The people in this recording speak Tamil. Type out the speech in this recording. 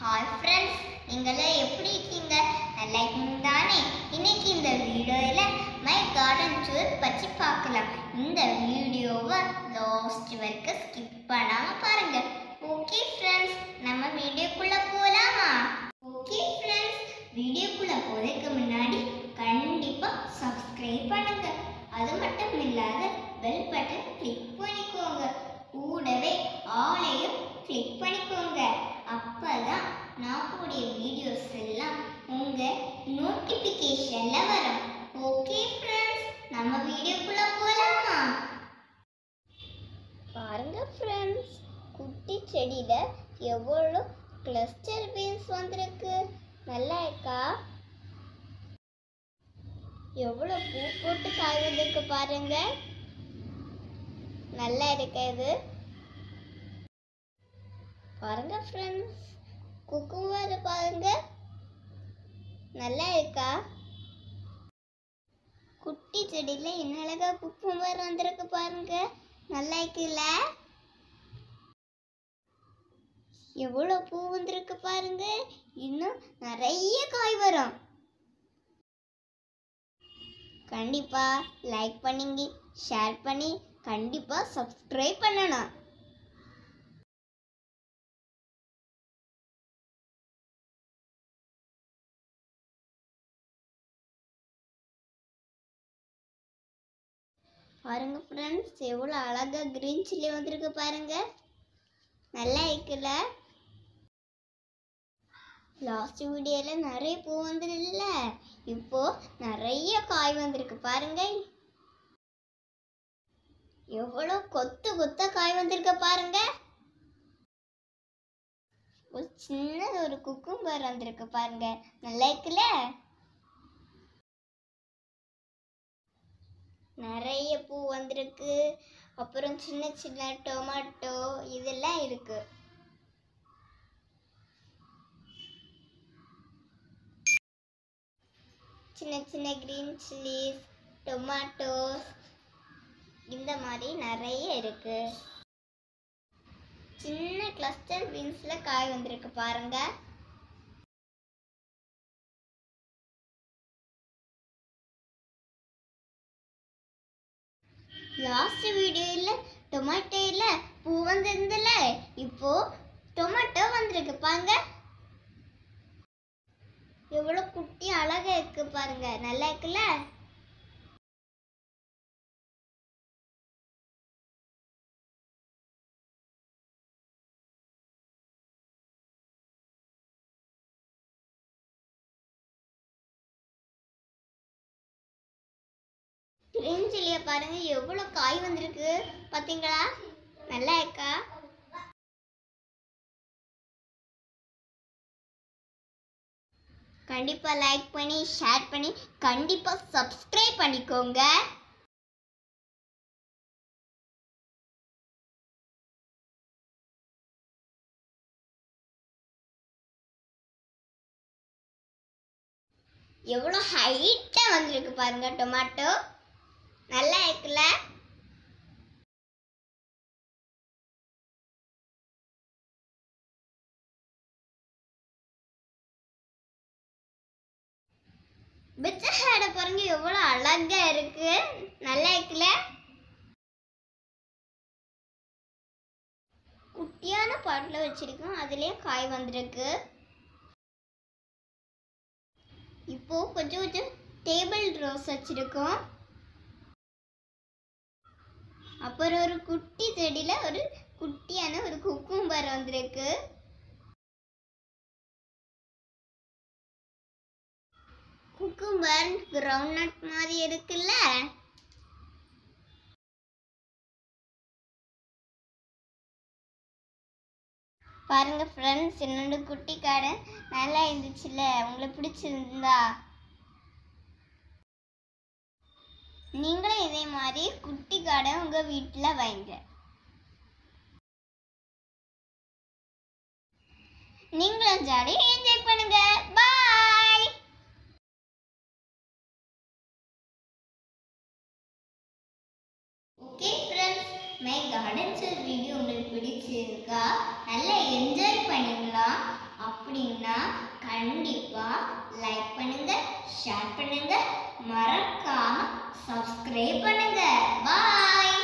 ஹாய் ஃப்ரெண்ட்ஸ் நீங்களாம் எப்படி இருக்கீங்க நல்லா இருக்கீங்க தானே இன்னைக்கு இந்த வீடியோவில் மை கார்டன் டூர் பற்றி பார்க்கலாம் இந்த வீடியோவை லாஸ்ட் வரைக்கும் ஸ்கிப் பண்ணாமல் பாருங்க ஓகே ஃப்ரெண்ட்ஸ் நம்ம வீடியோக்குள்ளே போகலாமா ஓகே ஃப்ரெண்ட்ஸ் வீடியோக்குள்ளே போகிறதுக்கு முன்னாடி கண்டிப்பாக சப்ஸ்கிரைப் பண்ணுங்க அது மட்டும் இல்லாத பெல் பட்டன் கிளிக் பண்ணிக்கோங்க கூடவே ஆளையும் கிளிக் பண்ணிக்கோங்க அப்பதான் நான் கூடிய வீடியோஸ் எல்லாம் உங்க நோட்டிபிகேஷன்ல வரும் ஓகே ஃப்ரெண்ட்ஸ் நம்ம வீடியோக்குள்ள போலாமா பாருங்க ஃப்ரெண்ட்ஸ் குட்டி செடியில எவ்வளோ கிளஸ்டர் பீன்ஸ் வந்திருக்கு நல்லா இருக்கா எவ்வளோ பூ போட்டு காய் வந்திருக்கு பாருங்க நல்லா இருக்கு இது பாருங்க ஃப்ரெண்ட்ஸ் குக்கும்பர் பாருங்க நல்லா இருக்கா குட்டி செடியில என்ன அழகா குக்கும்பர் வந்திருக்கு பாருங்க நல்லா இருக்குல்ல எவ்வளோ பூ வந்திருக்கு பாருங்க இன்னும் நிறைய காய் வரும் கண்டிப்பா லைக் பண்ணி ஷேர் பண்ணி கண்டிப்பா சப்ஸ்கிரைப் பண்ணணும் பாருங்க ஃப்ரெண்ட்ஸ் எவ்வளோ அழகா கிரீன் சில்லி வந்திருக்கு பாருங்க நல்லா இருக்குல்ல லாஸ்ட் வீடியோல நிறைய பூ வந்ததில்ல இப்போ நிறைய காய் வந்திருக்கு பாருங்க எவ்வளோ கொத்து கொத்த காய் வந்திருக்கு பாருங்க ஒரு சின்ன ஒரு குக்கும்பர் வந்திருக்கு பாருங்க நல்லா இருக்குல்ல நிறைய பூ வந்திருக்கு அப்புறம் சின்ன சின்ன டொமேட்டோ இதெல்லாம் இருக்கு சின்ன சின்ன கிரீன் சில்லிஸ் டொமேட்டோஸ் இந்த மாதிரி நிறைய இருக்கு சின்ன கிளஸ்டர் பீன்ஸ்ல காய் வந்திருக்கு பாருங்க லாஸ்ட் வீடியோல டொமேட்டோல பூ வந்திருந்தல இப்போ டொமேட்டோ வந்திருக்கு பாருங்க எவ்வளவு குட்டி அழகா இருக்கு பாருங்க நல்லா இருக்குல்ல கிரீன் சில்லியை பாருங்க எவ்வளவு காய் வந்திருக்கு பாத்தீங்களா நல்லா இருக்கா கண்டிப்பா லைக் பண்ணி ஷேர் பண்ணி கண்டிப்பா சப்ஸ்கிரைப் பண்ணிக்கோங்க எவ்வளோ ஹைட்டாக வந்திருக்கு பாருங்க டொமேட்டோ நல்லா இருக்குல்ல பிச்சை ஹேட பாருங்க எவ்வளோ அழகா இருக்கு நல்லா இருக்குல்ல குட்டியான பாட்டில் வச்சிருக்கோம் அதுலயே காய் வந்திருக்கு இப்போ கொஞ்சம் கொஞ்சம் டேபிள் ரோஸ் வச்சிருக்கோம் அப்புறம் ஒரு குட்டி செடியில ஒரு குட்டியான ஒரு குக்கும்பர் வந்திருக்கு குக்கும்பர் கிரவுண்ட் நட் மாதிரி இருக்குல்ல பாருங்க ஃப்ரெண்ட்ஸ் என்னோட குட்டி காடை நல்லா இருந்துச்சுல்ல உங்களுக்கு பிடிச்சிருந்தா நீங்களும் இதே மாதிரி குட்டி காடை உங்க வீட்டில் வைங்க நீங்களும் ஜாலியாக என்ஜாய் பண்ணுங்க bye okay friends my garden video உங்களுக்கு பிடிச்சிருக்கா நல்லா என்ஜாய் பண்ணீங்களா அப்படி அப்படின்னா கண்டிப்பா லைக் பண்ணுங்க ஷேர் பண்ணுங்க மறக்காம சப்ஸ்கிரைப் பண்ணுங்க பாய்